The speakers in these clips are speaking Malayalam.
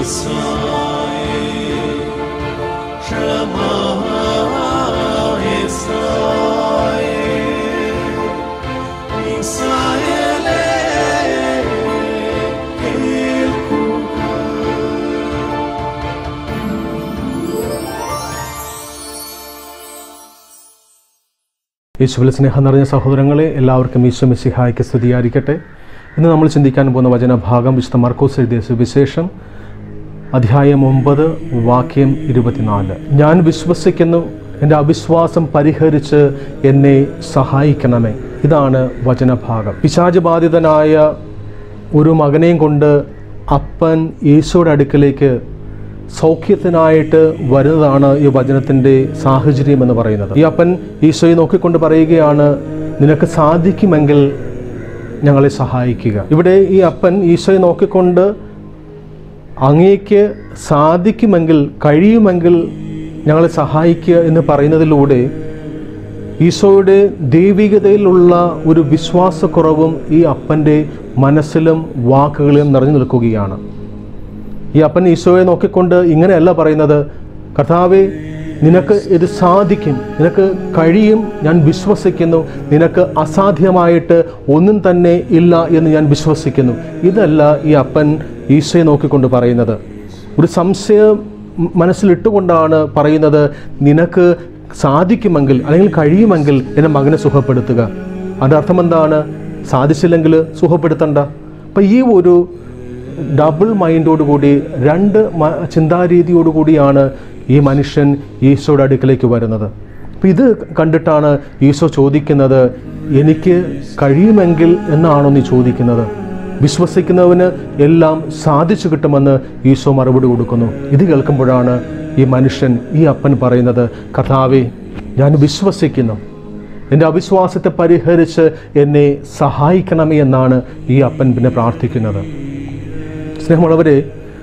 ישראל, שמע ישראל, ישראל אל യേശുവിൽ സ്നേഹം നിറഞ്ഞ സഹോദരങ്ങളെ എല്ലാവർക്കും ഈശോ മിശിഹായ്ക്ക് സ്തുതിയായിരിക്കട്ടെ ഇന്ന് നമ്മൾ ചിന്തിക്കാൻ പോകുന്ന വചനഭാഗം വിശുദ്ധ മർക്കോസ് എഴുതിയ സുവിശേഷം അധ്യായം ഒമ്പത് വാക്യം ഇരുപത്തിനാല് ഞാൻ വിശ്വസിക്കുന്നു എൻ്റെ അവിശ്വാസം പരിഹരിച്ച് എന്നെ സഹായിക്കണമേ ഇതാണ് വചനഭാഗം പിശാചബാധിതനായ ഒരു മകനെയും കൊണ്ട് അപ്പൻ യേശുയുടെ അടുക്കലേക്ക് സൗഖ്യത്തിനായിട്ട് വരുന്നതാണ് ഈ വചനത്തിൻ്റെ സാഹചര്യം എന്ന് പറയുന്നത് ഈ അപ്പൻ ഈശോയെ നോക്കിക്കൊണ്ട് പറയുകയാണ് നിനക്ക് സാധിക്കുമെങ്കിൽ ഞങ്ങളെ സഹായിക്കുക ഇവിടെ ഈ അപ്പൻ ഈശോയെ നോക്കിക്കൊണ്ട് അങ്ങേക്ക് സാധിക്കുമെങ്കിൽ കഴിയുമെങ്കിൽ ഞങ്ങളെ സഹായിക്കുക എന്ന് പറയുന്നതിലൂടെ ഈശോയുടെ ദൈവികതയിലുള്ള ഒരു വിശ്വാസക്കുറവും ഈ അപ്പൻ്റെ മനസ്സിലും വാക്കുകളിലും നിറഞ്ഞു നിൽക്കുകയാണ് ഈ അപ്പൻ ഈശോയെ നോക്കിക്കൊണ്ട് ഇങ്ങനെയല്ല പറയുന്നത് കർത്താവെ നിനക്ക് ഇത് സാധിക്കും നിനക്ക് കഴിയും ഞാൻ വിശ്വസിക്കുന്നു നിനക്ക് അസാധ്യമായിട്ട് ഒന്നും തന്നെ ഇല്ല എന്ന് ഞാൻ വിശ്വസിക്കുന്നു ഇതല്ല ഈ അപ്പൻ ഈശോയെ നോക്കിക്കൊണ്ട് പറയുന്നത് ഒരു സംശയം മനസ്സിലിട്ടുകൊണ്ടാണ് പറയുന്നത് നിനക്ക് സാധിക്കുമെങ്കിൽ അല്ലെങ്കിൽ കഴിയുമെങ്കിൽ എൻ്റെ മകനെ സുഖപ്പെടുത്തുക അതിൻ്റെ അർത്ഥം എന്താണ് സാധിച്ചില്ലെങ്കിൽ സുഖപ്പെടുത്തണ്ട അപ്പം ഈ ഒരു ഡബിൾ മൈൻഡോടുകൂടി രണ്ട് മ- ചിന്താരീതിയോടുകൂടിയാണ് ഈ മനുഷ്യൻ ഈശോയുടെ അടുക്കലേക്ക് വരുന്നത് അപ്പം ഇത് കണ്ടിട്ടാണ് ഈശോ ചോദിക്കുന്നത് എനിക്ക് കഴിയുമെങ്കിൽ എന്നാണോ നീ ചോദിക്കുന്നത് വിശ്വസിക്കുന്നവന് എല്ലാം സാധിച്ചു കിട്ടുമെന്ന് ഈശോ മറുപടി കൊടുക്കുന്നു ഇത് കേൾക്കുമ്പോഴാണ് ഈ മനുഷ്യൻ ഈ അപ്പൻ പറയുന്നത് കഥാവെ ഞാൻ വിശ്വസിക്കുന്നു എൻ്റെ അവിശ്വാസത്തെ പരിഹരിച്ച് എന്നെ സഹായിക്കണമേ എന്നാണ് ഈ അപ്പൻ പിന്നെ പ്രാർത്ഥിക്കുന്നത് സ്നേഹമുള്ളവരെ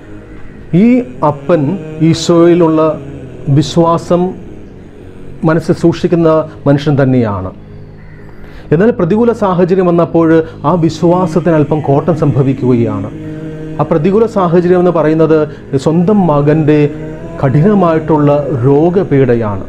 ഈ അപ്പൻ ഈശോയിലുള്ള വിശ്വാസം മനസ്സിൽ സൂക്ഷിക്കുന്ന മനുഷ്യൻ തന്നെയാണ് എന്നാൽ പ്രതികൂല സാഹചര്യം വന്നപ്പോൾ ആ വിശ്വാസത്തിന് അല്പം കോട്ടം സംഭവിക്കുകയാണ് ആ പ്രതികൂല സാഹചര്യം എന്ന് പറയുന്നത് സ്വന്തം മകൻ്റെ കഠിനമായിട്ടുള്ള രോഗപീഠയാണ്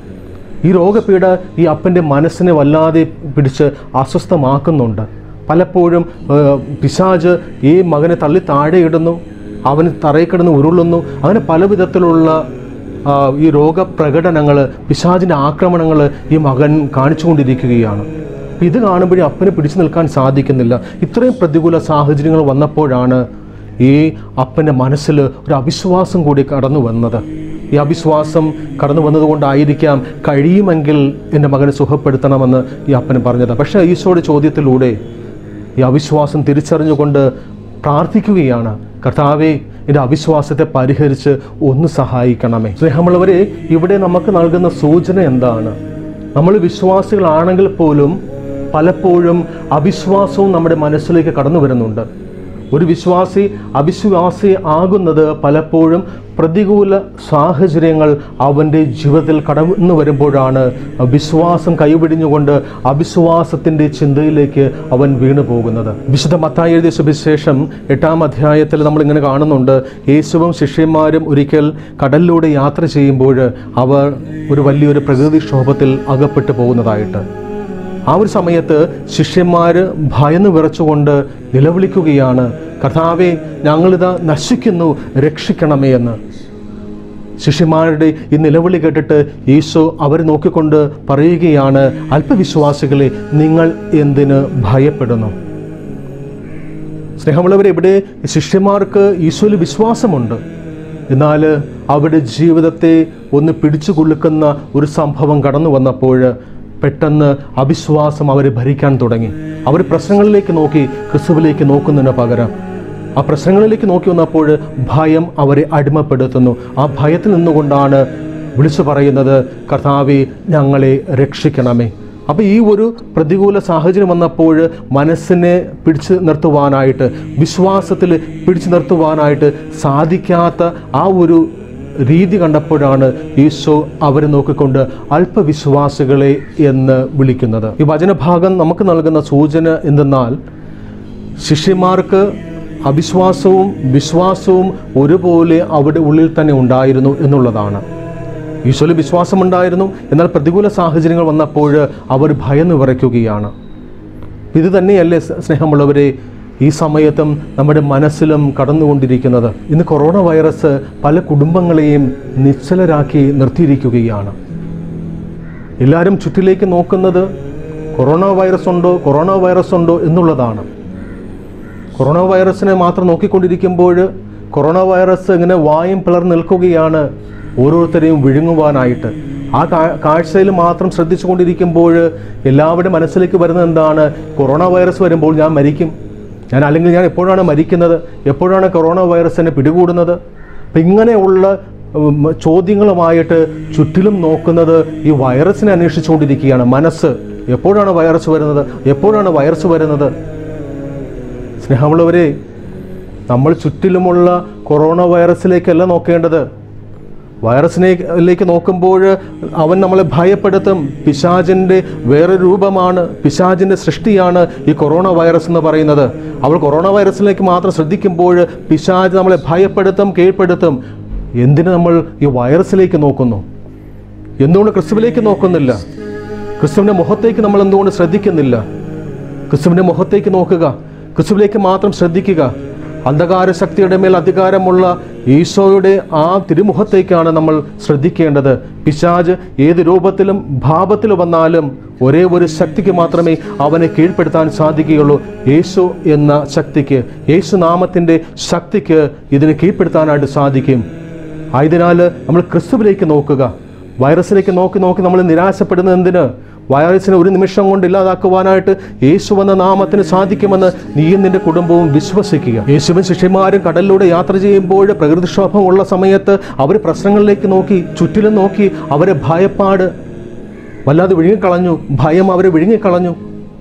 ഈ രോഗപീഠ ഈ അപ്പൻ്റെ മനസ്സിനെ വല്ലാതെ പിടിച്ച് അസ്വസ്ഥമാക്കുന്നുണ്ട് പലപ്പോഴും ഏഹ്, പിശാച് ഈ മകനെ തള്ളി താഴെയിടുന്നു അവന് തറയിൽ കിടന്ന് ഉരുളുന്നു അങ്ങനെ പല വിധത്തിലുള്ള ആ, ഈ രോഗപ്രകടനങ്ങൾ പിശാചിൻ്റെ ആക്രമണങ്ങൾ ഈ മകൻ കാണിച്ചുകൊണ്ടിരിക്കുകയാണ് അപ്പം ഇത് കാണുമ്പോഴേ അപ്പന് പിടിച്ചു നിൽക്കാൻ സാധിക്കുന്നില്ല ഇത്രയും പ്രതികൂല സാഹചര്യങ്ങൾ വന്നപ്പോഴാണ് ഈ അപ്പൻ്റെ മനസ്സിൽ ഒരു അവിശ്വാസം കൂടി കടന്നു വന്നത് ഈ അവിശ്വാസം കടന്നു വന്നതുകൊണ്ടായിരിക്കാം കഴിയുമെങ്കിൽ എൻ്റെ മകനെ സുഖപ്പെടുത്തണമെന്ന് ഈ അപ്പന് പറഞ്ഞത് പക്ഷേ ഈശോയുടെ ചോദ്യത്തിലൂടെ ഈ അവിശ്വാസം തിരിച്ചറിഞ്ഞുകൊണ്ട് പ്രാർത്ഥിക്കുകയാണ് കർത്താവെ എൻ്റെ അവിശ്വാസത്തെ പരിഹരിച്ച് ഒന്ന് സഹായിക്കണമേ സ്നേഹമുള്ളവരെ ഇവിടെ നമുക്ക് നൽകുന്ന സൂചന എന്താണ് നമ്മൾ വിശ്വാസികളാണെങ്കിൽ പോലും പലപ്പോഴും അവിശ്വാസവും നമ്മുടെ മനസ്സിലേക്ക് കടന്നു വരുന്നുണ്ട് ഒരു വിശ്വാസി അവിശ്വാസി ആകുന്നത് പലപ്പോഴും പ്രതികൂല സാഹചര്യങ്ങൾ അവൻ്റെ ജീവിതത്തിൽ കടന്നു വരുമ്പോഴാണ് വിശ്വാസം കൈപിടിഞ്ഞുകൊണ്ട് അവിശ്വാസത്തിൻ്റെ ചിന്തയിലേക്ക് അവൻ വീണു പോകുന്നത് വിശുദ്ധ മത്തായി എഴുതിയ സുവിശേഷം എട്ടാം അധ്യായത്തിൽ നമ്മൾ ഇങ്ങനെ കാണുന്നുണ്ട് യേശുവും ശിഷ്യന്മാരും ഒരിക്കൽ കടലിലൂടെ യാത്ര ചെയ്യുമ്പോൾ അവർ ഒരു വലിയൊരു പ്രകൃതിക്ഷോഭത്തിൽ അകപ്പെട്ടു പോകുന്നതായിട്ട് ആ ഒരു സമയത്ത് ശിഷ്യന്മാർ ഭയന്ന് വിറച്ചുകൊണ്ട് നിലവിളിക്കുകയാണ് കർത്താവെ ഞങ്ങളിതാ നശിക്കുന്നു രക്ഷിക്കണമേ എന്ന് ശിഷ്യന്മാരുടെ ഈ നിലവിളി കേട്ടിട്ട് ഈശോ അവരെ നോക്കിക്കൊണ്ട് പറയുകയാണ് അല്പവിശ്വാസികളെ നിങ്ങൾ എന്തിന് ഭയപ്പെടുന്നു സ്നേഹമുള്ളവരെ ഇവിടെ ശിഷ്യന്മാർക്ക് ഈശോയിൽ വിശ്വാസമുണ്ട് എന്നാൽ അവരുടെ ജീവിതത്തെ ഒന്ന് പിടിച്ചു കുലുക്കുന്ന ഒരു സംഭവം കടന്നു വന്നപ്പോൾ പെട്ടെന്ന് അവിശ്വാസം അവരെ ഭരിക്കാൻ തുടങ്ങി അവർ പ്രശ്നങ്ങളിലേക്ക് നോക്കി ക്രിസ്തുവിലേക്ക് നോക്കുന്നതിന് പകരം ആ പ്രശ്നങ്ങളിലേക്ക് നോക്കി വന്നപ്പോൾ ഭയം അവരെ അടിമപ്പെടുത്തുന്നു ആ ഭയത്തിൽ നിന്നുകൊണ്ടാണ് വിളിച്ചു പറയുന്നത് കർത്താവെ ഞങ്ങളെ രക്ഷിക്കണമേ അപ്പോൾ ഈ ഒരു പ്രതികൂല സാഹചര്യം വന്നപ്പോൾ മനസ്സിനെ പിടിച്ചു നിർത്തുവാനായിട്ട് വിശ്വാസത്തിൽ പിടിച്ചു നിർത്തുവാനായിട്ട് സാധിക്കാത്ത ആ ഒരു രീതി കണ്ടപ്പോഴാണ് ഈശോ അവരെ നോക്കിക്കൊണ്ട് അല്പവിശ്വാസികളെ എന്ന് വിളിക്കുന്നത് ഈ വചനഭാഗം നമുക്ക് നൽകുന്ന സൂചന എന്തെന്നാൽ ശിഷ്യന്മാർക്ക് അവിശ്വാസവും വിശ്വാസവും ഒരുപോലെ അവിടെ ഉള്ളിൽ തന്നെ ഉണ്ടായിരുന്നു എന്നുള്ളതാണ് ഈശോയിൽ വിശ്വാസമുണ്ടായിരുന്നു എന്നാൽ പ്രതികൂല സാഹചര്യങ്ങൾ വന്നപ്പോൾ അവർ ഭയന്ന് വിറയ്ക്കുകയാണ് ഇത് തന്നെയല്ലേ സ് സ്നേഹമുള്ളവരെ ഈ സമയത്തും നമ്മുടെ മനസ്സിലും കടന്നുകൊണ്ടിരിക്കുന്നത് ഇന്ന് കൊറോണ വൈറസ് പല കുടുംബങ്ങളെയും നിശ്ചലരാക്കി നിർത്തിയിരിക്കുകയാണ് എല്ലാവരും ചുറ്റിലേക്ക് നോക്കുന്നത് കൊറോണ വൈറസ് ഉണ്ടോ കൊറോണ വൈറസ് ഉണ്ടോ എന്നുള്ളതാണ് കൊറോണ വൈറസിനെ മാത്രം നോക്കിക്കൊണ്ടിരിക്കുമ്പോൾ കൊറോണ വൈറസ് ഇങ്ങനെ വായും പിളർന്ന് നിൽക്കുകയാണ് ഓരോരുത്തരെയും വിഴുങ്ങുവാനായിട്ട് ആ കാ- കാഴ്ചയിൽ മാത്രം ശ്രദ്ധിച്ചുകൊണ്ടിരിക്കുമ്പോൾ എല്ലാവരുടെ മനസ്സിലേക്ക് വരുന്നത് എന്താണ് കൊറോണ വൈറസ് വരുമ്പോൾ ഞാൻ മരിക്കും ഞാൻ അല്ലെങ്കിൽ ഞാൻ എപ്പോഴാണ് മരിക്കുന്നത് എപ്പോഴാണ് കൊറോണ വൈറസ് എന്നെ പിടികൂടുന്നത് അപ്പം ഇങ്ങനെയുള്ള ഉം, ചോദ്യങ്ങളുമായിട്ട് ചുറ്റിലും നോക്കുന്നത് ഈ വൈറസിനെ അന്വേഷിച്ചുകൊണ്ടിരിക്കുകയാണ് മനസ്സ് എപ്പോഴാണ് വൈറസ് വരുന്നത് എപ്പോഴാണ് വൈറസ് വരുന്നത് സ്നേഹമുള്ളവരെ നമ്മൾ ചുറ്റിലുമുള്ള കൊറോണ വൈറസിലേക്കല്ല നോക്കേണ്ടത് വൈറസിനേക്ക് നോക്കുമ്പോൾ അവൻ നമ്മളെ ഭയപ്പെടുത്തും പിശാചിൻ്റെ വേറെ രൂപമാണ് പിശാചിൻ്റെ സൃഷ്ടിയാണ് ഈ കൊറോണ വൈറസ് എന്ന് പറയുന്നത് അവൾ കൊറോണ വൈറസിലേക്ക് മാത്രം ശ്രദ്ധിക്കുമ്പോൾ പിശാജ് നമ്മളെ ഭയപ്പെടുത്തും കീഴ്പ്പെടുത്തും എന്തിന് നമ്മൾ ഈ വൈറസിലേക്ക് നോക്കുന്നു എന്തുകൊണ്ട് ക്രിസ്തുവിലേക്ക് നോക്കുന്നില്ല ക്രിസ്തുവിൻ്റെ മുഖത്തേക്ക് നമ്മൾ എന്തുകൊണ്ട് ശ്രദ്ധിക്കുന്നില്ല ക്രിസ്തുവിൻ്റെ മുഖത്തേക്ക് നോക്കുക ക്രിസ്തുവിലേക്ക് മാത്രം ശ്രദ്ധിക്കുക അന്ധകാര ശക്തിയുടെ മേൽ അധികാരമുള്ള ഈശോയുടെ ആ തിരുമുഖത്തേക്കാണ് നമ്മൾ ശ്രദ്ധിക്കേണ്ടത് പിശാജ് ഏത് രൂപത്തിലും ഭാവത്തിലും വന്നാലും ഒരേ ഒരു ശക്തിക്ക് മാത്രമേ അവനെ കീഴ്പ്പെടുത്താൻ സാധിക്കുകയുള്ളൂ യേശു എന്ന ശക്തിക്ക് യേശു നാമത്തിൻ്റെ ശക്തിക്ക് ഇതിനെ കീഴ്പ്പെടുത്താനായിട്ട് സാധിക്കും ആയതിനാൽ നമ്മൾ ക്രിസ്തുവിലേക്ക് നോക്കുക വൈറസിലേക്ക് നോക്കി നോക്കി നമ്മൾ നിരാശപ്പെടുന്നത് എന്തിന് വൈറസിനെ ഒരു നിമിഷം കൊണ്ട് ഇല്ലാതാക്കുവാനായിട്ട് യേശു എന്ന നാമത്തിന് സാധിക്കുമെന്ന് നീയും നിന്റെ കുടുംബവും വിശ്വസിക്കുക യേശുവും ശിഷ്യന്മാരും കടലിലൂടെ യാത്ര ചെയ്യുമ്പോൾ പ്രകൃതിക്ഷോഭം ഉള്ള സമയത്ത് അവർ പ്രശ്നങ്ങളിലേക്ക് നോക്കി ചുറ്റിലും നോക്കി അവരെ ഭയപ്പാട് വല്ലാതെ വിഴുങ്ങിക്കളഞ്ഞു ഭയം അവരെ വിഴുങ്ങിക്കളഞ്ഞു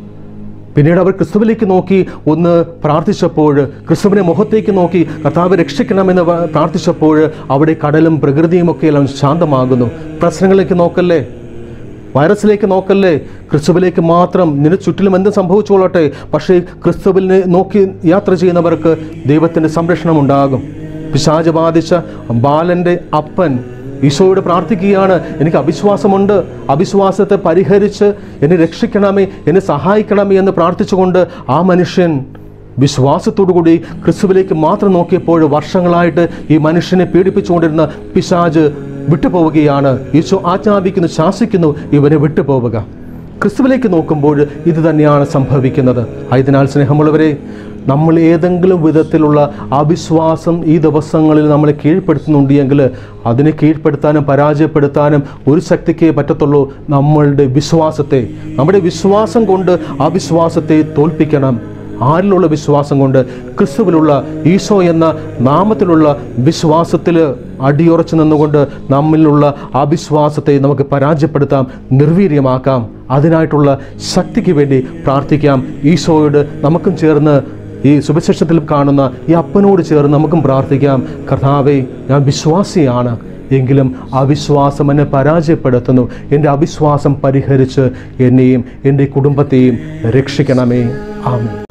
പിന്നീട് അവർ ക്രിസ്തുവിലേക്ക് നോക്കി ഒന്ന് പ്രാർത്ഥിച്ചപ്പോൾ ക്രിസ്തുവിനെ മുഖത്തേക്ക് നോക്കി കർത്താവ് രക്ഷിക്കണമെന്ന് വ- പ്രാർത്ഥിച്ചപ്പോൾ അവിടെ കടലും പ്രകൃതിയും ഒക്കെ എല്ലാം ശാന്തമാകുന്നു പ്രശ്നങ്ങളിലേക്ക് നോക്കല്ലേ വൈറസിലേക്ക് നോക്കല്ലേ ക്രിസ്തുവിലേക്ക് മാത്രം നിന്റെ ചുറ്റിലും എന്ത് സംഭവിച്ചുകൊള്ളട്ടെ പക്ഷേ ക്രിസ്തുവിനെ നോക്കി യാത്ര ചെയ്യുന്നവർക്ക് ദൈവത്തിൻ്റെ സംരക്ഷണം ഉണ്ടാകും പിശാച് ബാധിച്ച ബാലൻ്റെ അപ്പൻ ഈശോയോട് പ്രാർത്ഥിക്കുകയാണ് എനിക്ക് അവിശ്വാസമുണ്ട് അവിശ്വാസത്തെ പരിഹരിച്ച് എന്നെ രക്ഷിക്കണമേ എന്നെ സഹായിക്കണമേ എന്ന് പ്രാർത്ഥിച്ചുകൊണ്ട് ആ മനുഷ്യൻ വിശ്വാസത്തോടുകൂടി ക്രിസ്തുവിലേക്ക് മാത്രം നോക്കിയപ്പോൾ വർഷങ്ങളായിട്ട് ഈ മനുഷ്യനെ പീഡിപ്പിച്ചുകൊണ്ടിരുന്ന പിശാജ് വിട്ടുപോവുകയാണ് ഈശോ ആജ്ഞാപിക്കുന്നു ശാസിക്കുന്നു ഇവനെ വിട്ടുപോവുക ക്രിസ്തുവിലേക്ക് നോക്കുമ്പോൾ ഇത് തന്നെയാണ് സംഭവിക്കുന്നത് ആയതിനാൽ സ്നേഹമുള്ളവരെ നമ്മൾ ഏതെങ്കിലും വിധത്തിലുള്ള അവിശ്വാസം ഈ ദിവസങ്ങളിൽ നമ്മളെ കീഴ്പ്പെടുത്തുന്നുണ്ട് എങ്കിൽ അതിനെ കീഴ്പ്പെടുത്താനും പരാജയപ്പെടുത്താനും ഒരു ശക്തിക്കേ പറ്റത്തുള്ളൂ നമ്മളുടെ വിശ്വാസത്തെ നമ്മുടെ വിശ്വാസം കൊണ്ട് ആ വിശ്വാസത്തെ തോൽപ്പിക്കണം ആരിലുള്ള വിശ്വാസം കൊണ്ട് ക്രിസ്തുവിലുള്ള ഈശോ എന്ന നാമത്തിലുള്ള വിശ്വാസത്തിൽ അടിയുറച്ചു നിന്നുകൊണ്ട് നമ്മിലുള്ള ആ വിശ്വാസത്തെ നമുക്ക് പരാജയപ്പെടുത്താം നിർവീര്യമാക്കാം അതിനായിട്ടുള്ള ശക്തിക്ക് വേണ്ടി പ്രാർത്ഥിക്കാം ഈശോയോട് നമുക്കും ചേർന്ന് ഈ സുവിശേഷത്തിൽ കാണുന്ന ഈ അപ്പനോട് ചേർന്ന് നമുക്കും പ്രാർത്ഥിക്കാം കർത്താവെ ഞാൻ വിശ്വാസിയാണ് എങ്കിലും അവിശ്വാസം എന്നെ പരാജയപ്പെടുത്തുന്നു എൻ്റെ അവിശ്വാസം പരിഹരിച്ച് എന്നെയും എൻ്റെ കുടുംബത്തെയും രക്ഷിക്കണമേ ആമേൻ